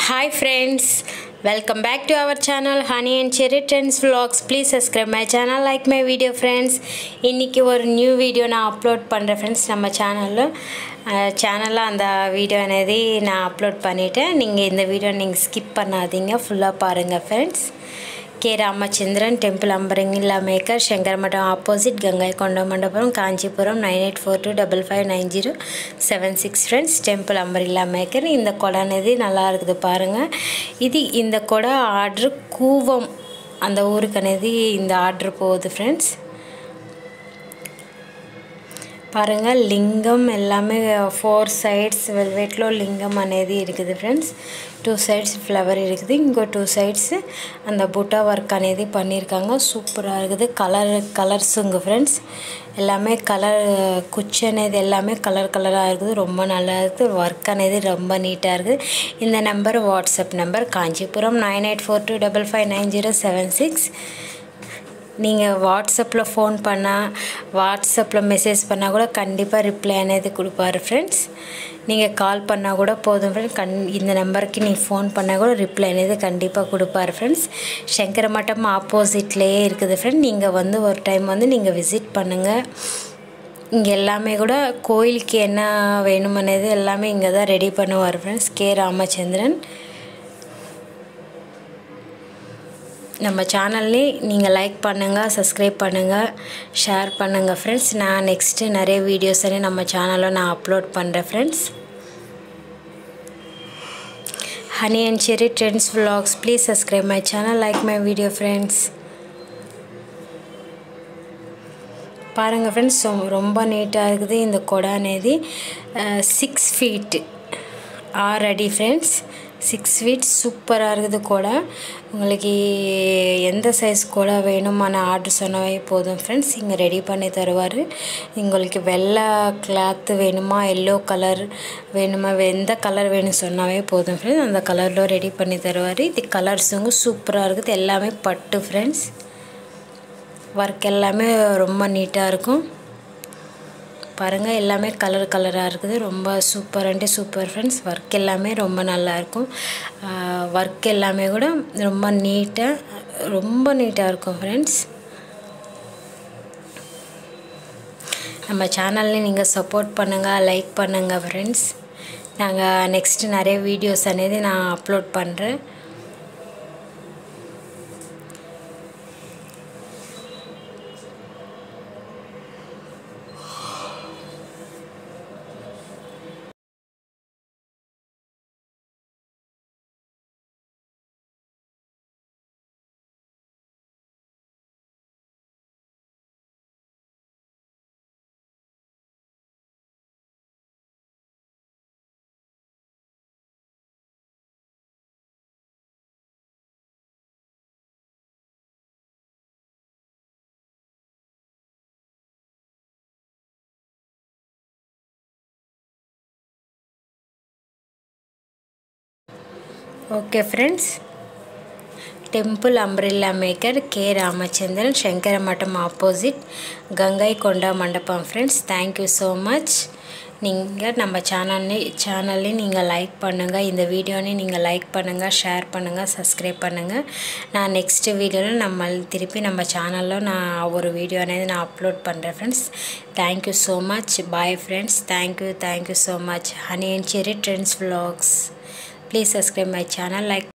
Hi friends, welcome back to our channel Honey and Cherry Trends Vlogs. Please subscribe my channel, like my video friends. இன்றைக்கி ஒரு new video நான் upload பண்ணுறேன் friends நம்ம சேனலில் சேனலில் அந்த வீடியோ అనేది நான் அப்லோட் பண்ணிவிட்டேன் நீங்கள் இந்த வீடியோ நீங்கள் ஸ்கிப் பண்ணாதீங்க ஃபுல்லாக பாருங்கள் friends K Ramachandran temple umbrella maker Sankaramatam opposite Gangaikonda Mandapam Kanchipuram nine eight four two double five nine zero seven six friends temple umbrella maker இந்த கொடை అనేది நல்லா இருக்குது பாருங்கள் இது இந்த கொடை ஆர்டர் கூவம் அந்த ஊருக்கு అనేది இந்த ஆர்டர் போகுது ஃப்ரெண்ட்ஸ் పారంగా లింగం ఎల్లామే ఫోర్ సైడ్స్ వెల్వెట్లో లింగం అనేది இருக்குது ஃப்ரெண்ட்ஸ் டூ சைட்ஸ் ஃப்ளவர் இருக்குது இங்கே டூ சைட்ஸு அந்த புட்டா ஒர்க் అనేది பண்ணியிருக்காங்க சூப்பராக இருக்குது கலர் கலர்ஸுங்க ஃப்ரெண்ட்ஸ் எல்லாமே கலர் குச்சி అనేది எல்லாமே கலர் கலராக இருக்குது ரொம்ப நல்லா இருக்குது ஒர்க் అనేది ரொம்ப நீட்டாக இருக்குது இந்த number WhatsApp number Kanchipuram nine eight four two double five nine zero seven six நீங்கள் வாட்ஸ்அப்பில் ஃபோன் பண்ணால் வாட்ஸ்அப்பில் மெசேஜ் பண்ணால் கூட கண்டிப்பாக ரிப்ளை అనేది கொடுப்பாரு ஃப்ரெண்ட்ஸ் நீங்கள் கால் பண்ணால் கூட போதும் ஃப்ரெண்ட்ஸ் கண் இந்த நம்பருக்கு நீங்கள் ஃபோன் பண்ணால் கூட ரிப்ளை అనేది கண்டிப்பாக கொடுப்பாரு ஃப்ரெண்ட்ஸ் சங்கரமட்டம் ஆப்போசிட்லேயே இருக்குது ஃப்ரெண்ட் நீங்கள் வந்து ஒரு டைம் வந்து நீங்கள் விசிட் பண்ணுங்கள் இங்கே எல்லாமே கூட கோயிலுக்கு என்ன வேணுமனது எல்லாமே இங்கே தான் ரெடி பண்ணுவார் ஃப்ரெண்ட்ஸ் கே ராமச்சந்திரன் நம்ம சேனல்லே நீங்கள் லைக் பண்ணுங்கள் சப்ஸ்கிரைப் பண்ணுங்கள் ஷேர் பண்ணுங்கள் ஃப்ரெண்ட்ஸ் நான் நெக்ஸ்ட்டு நிறைய வீடியோஸ் நம்ம சேனலில் நான் அப்லோட் பண்ணுறேன் friends honey and cherry trends vlogs please subscribe my channel like my video friends பாருங்கள் ஃப்ரெண்ட்ஸ் ரொம்ப நீட்டாக இருக்குது இந்த கொடை అనేది சிக்ஸ் ஃபீட் ஆறு அடி ஃப்ரெண்ட்ஸ் சிக்ஸ் ஃபீட் சூப்பராக இருக்குது கொடை உங்களுக்கு எந்த சைஸ் கொடை வேணுமான ஆர்டர் சொன்னாவே போதும் ஃப்ரெண்ட்ஸ் இங்கே ரெடி பண்ணி தருவார் உங்களுக்கு வெள்ளை கிளாத்து வேணுமா எல்லோ கலர் வேணுமா எந்த கலர் வேணும் சொன்னாவே போதும் ஃப்ரெண்ட்ஸ் அந்த கலரில் ரெடி பண்ணி தருவார் இது கலர்ஸுங்க சூப்பராக இருக்குது எல்லாமே பட்டு ஃப்ரெண்ட்ஸ் ஒர்க் எல்லாமே ரொம்ப நீட்டாக இருக்கும் பாருங்கள் எல்லாமே கலர் கலராக இருக்குது ரொம்ப super and super friends work எல்லாமே ரொம்ப நல்லாயிருக்கும் ஒர்க் எல்லாமே கூட ரொம்ப நீட்டாக ரொம்ப நீட்டாக இருக்கும் ஃப்ரெண்ட்ஸ் நம்ம சேனல்ல நீங்கள் சப்போர்ட் பண்ணுங்கள் லைக் பண்ணுங்கள் ஃப்ரெண்ட்ஸ் நாங்கள் நெக்ஸ்ட்டு நிறைய வீடியோஸ் అనేది நான் அப்லோட் பண்ணுறேன் okay friends temple umbrella maker K Ramachandran Sankaramatam opposite Gangaikonda Mandapam friends thank you so much நீங்கள் நம்ம சேனல்லே சேனல்லே நீங்கள் லைக் பண்ணுங்கள் இந்த வீடியோனே நீங்கள் லைக் பண்ணுங்கள் ஷேர் பண்ணுங்கள் சப்ஸ்கிரைப் பண்ணுங்கள் நான் நெக்ஸ்ட்டு வீடியோவில் நம்ம திருப்பி நம்ம சேனலில் நான் ஒரு வீடியோ అనేది நான் அப்லோட் பண்ணுறேன் friends thank you so much bye friends thank you thank you so much honey and cherry trends vlogs please subscribe my channel like